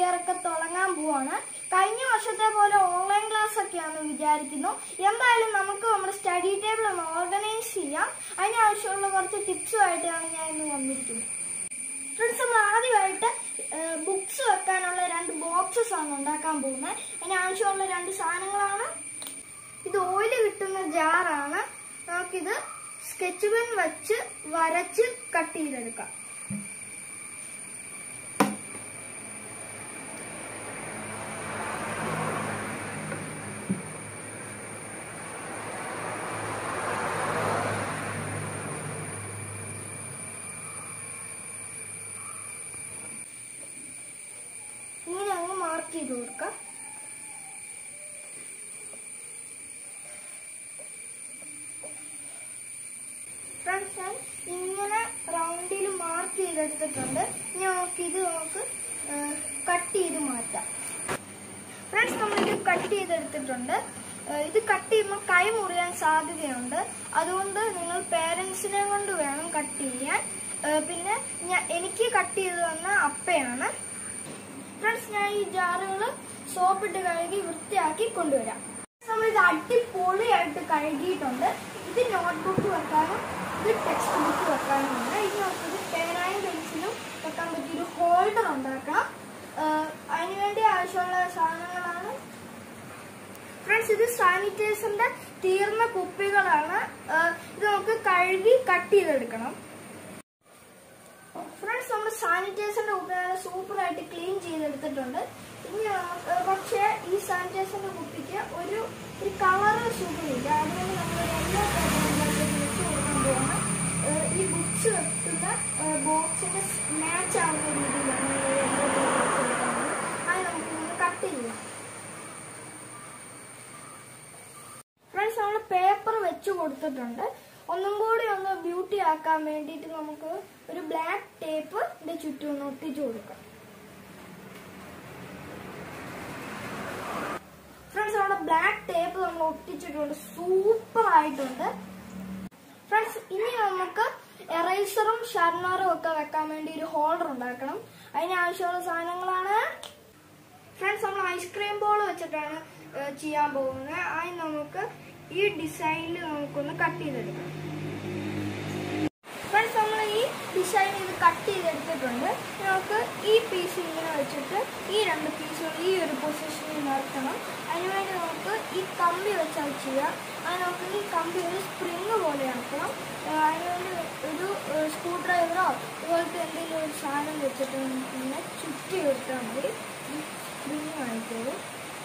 year ഒക്കെ തുടങ്ങാൻ പോവാണ് കഴിഞ്ഞ വർഷത്തെ പോലെ ഓൺലൈൻ ക്ലാസ് ഒക്കെയാണെന്ന് വിചാരിക്കുന്നു എന്തായാലും നമുക്ക് നമ്മുടെ സ്റ്റഡി ടേബിൾ ഒന്ന് ഓർഗനൈസ് ചെയ്യാം അതിനാവശ്യമുള്ള കുറച്ച് ടിപ്സുമായിട്ടാണ് ഞാൻ ഇന്ന് വന്നിരിക്കുന്നത് ഫ്രണ്ട്സ് നമ്മൾ ആദ്യമായിട്ട് ബുക്സ് വെക്കാനുള്ള രണ്ട് ബോക്സസ് ആണ് ഉണ്ടാക്കാൻ പോകുന്നത് അതിനാവശ്യമുള്ള രണ്ട് സാധനങ്ങളാണ് ഇത് ഓയില് കിട്ടുന്ന ജാറാണ് നമുക്കിത് സ്കെച്ച് പെൻ വെച്ച് വരച്ച് കട്ട് ചെയ്തെടുക്കാം ഇങ്ങനെ അങ്ങ് മാർക്ക് ചെയ്ത് കൊടുക്കാം ഫ്രണ്ട്സ് ഞാൻ ഇങ്ങനെ റൗണ്ടിൽ മാർക്ക് ചെയ്തെടുത്തിട്ടുണ്ട് ഇനി നമുക്ക് ഇത് നമുക്ക് കട്ട് ചെയ്ത് മാറ്റാം ഫ്രണ്ട്സ് നമ്മളിത് കട്ട് ചെയ്തെടുത്തിട്ടുണ്ട് ഏഹ് ഇത് കട്ട് ചെയ്യുമ്പോൾ കൈ മുറിയാൻ സാധ്യതയുണ്ട് അതുകൊണ്ട് നിങ്ങൾ പേരൻസിനെ കൊണ്ട് വേണം കട്ട് ചെയ്യാൻ ഏഹ് പിന്നെ ഞാൻ എനിക്ക് കട്ട് ചെയ്ത് തന്ന അപ്പയാണ് ഫ്രണ്ട്സ് ഞാൻ ഈ ജാറുകൾ സോപ്പിട്ട് കഴുകി വൃത്തിയാക്കി കൊണ്ടുവരാം നമ്മൾ ഇത് അടിപൊളിയായിട്ട് കഴുകിയിട്ടുണ്ട് ഇത് നോട്ട്ബുക്ക് വെക്കാനും ഇത് ടെക്സ്റ്റ് ബുക്ക് വെക്കാനുമാണ് ഇനി നമുക്കിത് പേനായും പെൻസിലും വെക്കാൻ പറ്റിയൊരു ഹോൾഡർ ഉണ്ടാക്കണം ആഹ് അതിനുവേണ്ടി ആവശ്യമുള്ള സാധനങ്ങളാണ് ഫ്രണ്ട്സ് ഇത് സാനിറ്റൈസറിന്റെ തീർന്ന കുപ്പികളാണ് ആഹ് ഇത് നമുക്ക് കഴുകി കട്ട് ചെയ്തെടുക്കണം ഫ്രണ്ട്സ് നമ്മൾ സാനിറ്റൈസറിന്റെ കുപ്പി നല്ല സൂപ്പറായിട്ട് ക്ലീൻ ചെയ്തെടുത്തിട്ടുണ്ട് ഇനി നമുക്ക് പക്ഷേ ഈ സാനിറ്റൈസറിന്റെ കുപ്പിക്ക് ഒരു ഒരു കളറ് സുഖമില്ല അതുകൊണ്ട് നമ്മൾ യെല്ലോ പേപ്പറിലേക്ക് വെച്ച് കൊടുക്കാൻ പോവാണ് ഏഹ് ഈ ബുക്സ് വെക്കുന്ന ബോക്സിന് മാച്ച് ആവുന്ന രീതിയിലാണ് യെല്ലോ പേപ്പർ വെച്ച് കൊടുക്കുന്നത് അത് നമുക്ക് ഇങ്ങനെ കട്ട് ചെയ്യാം ഫ്രണ്ട്സ് നമ്മൾ പേപ്പർ വെച്ച് കൊടുത്തിട്ടുണ്ട് ഒന്നും കൂടി ഒന്ന് ബ്യൂട്ടി ആക്കാൻ വേണ്ടിയിട്ട് നമുക്ക് ഒരു ബ്ലാക്ക് ടേപ്പ് ഇതിന്റെ ചുറ്റും ഒന്ന് ഒട്ടിച്ചു കൊടുക്കാം ഫ്രണ്ട്സ് നമ്മുടെ ബ്ലാക്ക് ടേപ്പ് നമ്മൾ ഒട്ടിച്ചിട്ടുണ്ട് സൂപ്പർ ആയിട്ടുണ്ട് ഫ്രണ്ട്സ് ഇനി നമുക്ക് എറൈസറും ഷർണറും ഒക്കെ വെക്കാൻ വേണ്ടി ഒരു ഹോൾഡർ ഉണ്ടാക്കണം അതിനാവശ്യമുള്ള സാധനങ്ങളാണ് ഫ്രണ്ട്സ് നമ്മൾ ഐസ്ക്രീം ബോൾ വെച്ചിട്ടാണ് ഏഹ്, ചെയ്യാൻ പോകുന്നത് അതിന് നമുക്ക് ഈ ഡിസൈനിൽ നമുക്കൊന്ന് കട്ട് ചെയ്തെടുക്കാം ഫ്രണ്ട്സ് നമ്മൾ ഈ ഡിസൈൻ ഇത് കട്ട് ചെയ്തെടുത്തിട്ടുണ്ട് നമുക്ക് ഈ പീസ് ഇങ്ങനെ വെച്ചിട്ട് ഈ രണ്ട് പീസുകൾ ഈ ഒരു പൊസിഷനിൽ നിർത്തണം അതിനുവേണ്ടി നമുക്ക് ഈ കമ്പി വെച്ചാൽ ചെയ്യാം അത് നമുക്ക് ഈ കമ്പി ഒരു സ്പ്രിങ് പോലെ ആക്കണം ഏഹ് അതിനുവേണ്ടി ഒരു സ്ക്രൂ ഡ്രൈവറോ അതുപോലത്തെ എന്തെങ്കിലും ഒരു സാധനം വെച്ചിട്ട് നമുക്ക് ഇങ്ങനെ ചുറ്റി എടുത്താൽ മതി സ്പ്രിങ് ആയിക്കോളും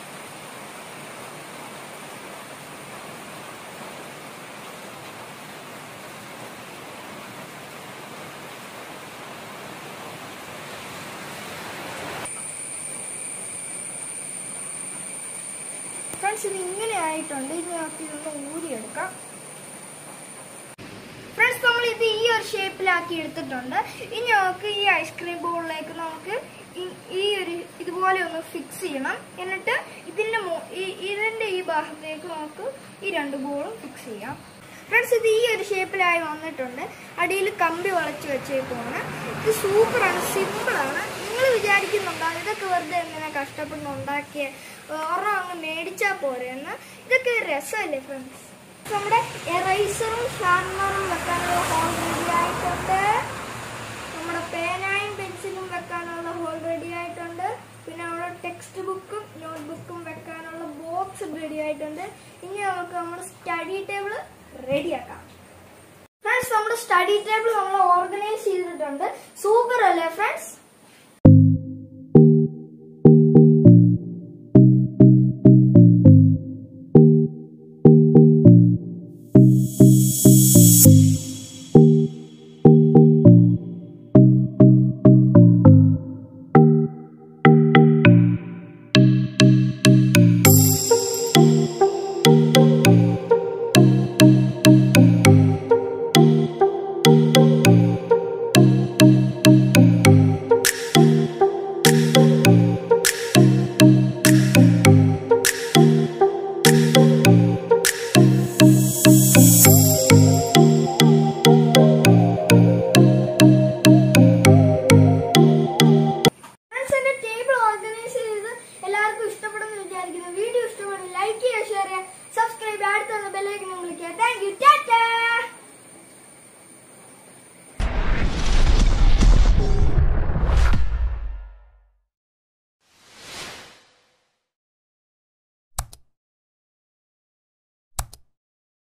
ഫ്രണ്ട്സ് ഇത് ഇങ്ങനെ ആയിട്ടുണ്ട് ഇനി നമുക്ക് ഇതൊന്ന് ഊരിയെടുക്കാം ഫ്രണ്ട്സ് നമ്മൾ ഇത് ഈ ഒരു ഷേപ്പിലാക്കി എടുത്തിട്ടുണ്ട് ഇനി നമുക്ക് ഈ ഐസ്ക്രീം ബോളിലേക്ക് നമുക്ക് ഈ- ഈ ഒരു ഇതുപോലെ ഒന്ന് ഫിക്സ് ചെയ്യണം എന്നിട്ട് ഇതിന്റെ മോ- ഈ- ഇതിന്റെ ഈ ഭാഗത്തേക്ക് നമുക്ക് ഈ രണ്ട് ബോളും ഫിക്സ് ചെയ്യാം ഫ്രണ്ട്സ് ഇത് ഈ ഒരു ഷേപ്പിലായി വന്നിട്ടുണ്ട് അടിയിൽ കമ്പി വളച്ച് വെച്ചേക്കുവാണ് ഇത് സൂപ്പറാണ് സിമ്പിളാണ് നിങ്ങൾ വിചാരിക്കുന്നുണ്ടോ ഇതൊക്കെ വെറുതെ എന്തിനാ കഷ്ടപ്പെട്ട് ഉണ്ടാക്കിയ ഒരെണ്ണം അങ്ങ് മേടിച്ചാൽ പോരെ എന്ന് ഇതൊക്കെ ഒരു രസമല്ലേ ഫ്രണ്ട്സ് നമ്മുടെ എറൈസറും ഷാർമറും വെക്കാനുള്ള ഹോൾ റെഡി ആയിട്ടുണ്ട് നമ്മുടെ പേനായും പെൻസിലും വെക്കാനുള്ള ഹോൾ റെഡി ആയിട്ടുണ്ട് പിന്നെ നമ്മുടെ ടെക്സ്റ്റ് ബുക്കും നോട്ട് ബുക്കും വെക്കാനുള്ള ബോക്സ് റെഡി ആയിട്ടുണ്ട് ഇനി നമുക്ക് നമ്മുടെ സ്റ്റഡി ടേബിൾ റെഡിയാക്കാം ഫ്രണ്ട്സ് നമ്മുടെ സ്റ്റഡി ടേബിൾ നമ്മൾ ഓർഗനൈസ് ചെയ്തിട്ടുണ്ട് സൂപ്പർ അല്ലേ ഫ്രണ്ട്സ് താങ്ക് യു ടാറ്റ